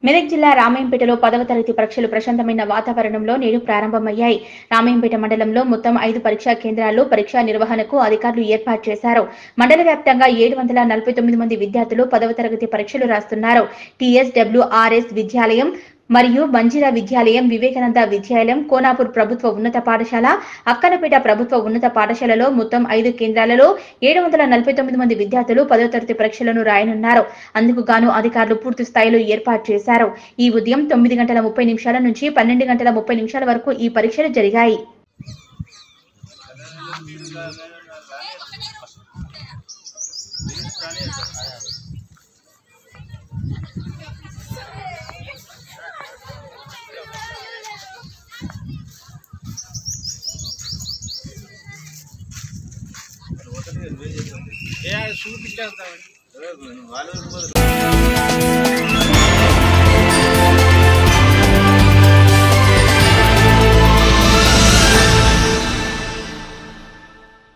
మెదక్ జిల్లా రామాయంపేటలో పదవ తరగతి పరీక్షలు ప్రశాంతమైన వాతావరణంలో నేడు ప్రారంభమయ్యాయి రామాయంపేట మండలంలో మొత్తం ఐదు పరీక్షా కేంద్రాల్లో పరీక్షా నిర్వహణకు అధికారులు ఏర్పాటు చేశారు మండల వ్యాప్తంగా ఏడు వందల నలభై తొమ్మిది మంది విద్యార్థులు పదవ తరగతి పరీక్షలు రాస్తున్నారు టీఎస్డబ్ల్యూఆర్ఎస్ విద్యాలయం మరియు మంజిరా విద్యాలయం వివేకానంద విద్యాలయం కోనాపూర్ ప్రభుత్వ ఉన్నత పాఠశాల అక్కనపేట ప్రభుత్వ ఉన్నత పాఠశాలలో మొత్తం ఐదు కేంద్రాలలో ఏడు వందల నలభై తొమ్మిది మంది విద్యార్థులు పదవ తరగతి పరీక్షలను రాయనున్నారు అందుకు గాను అధికారులు పూర్తి స్థాయిలో ఏర్పాటు చేశారు ఈ ఉదయం తొమ్మిది గంటల ముప్పై నిమిషాల నుంచి పన్నెండు గంటల ముప్పై నిమిషాల వరకు ఈ పరీక్షలు జరిగాయి ఏ చూపించేస్తామండి వాళ్ళు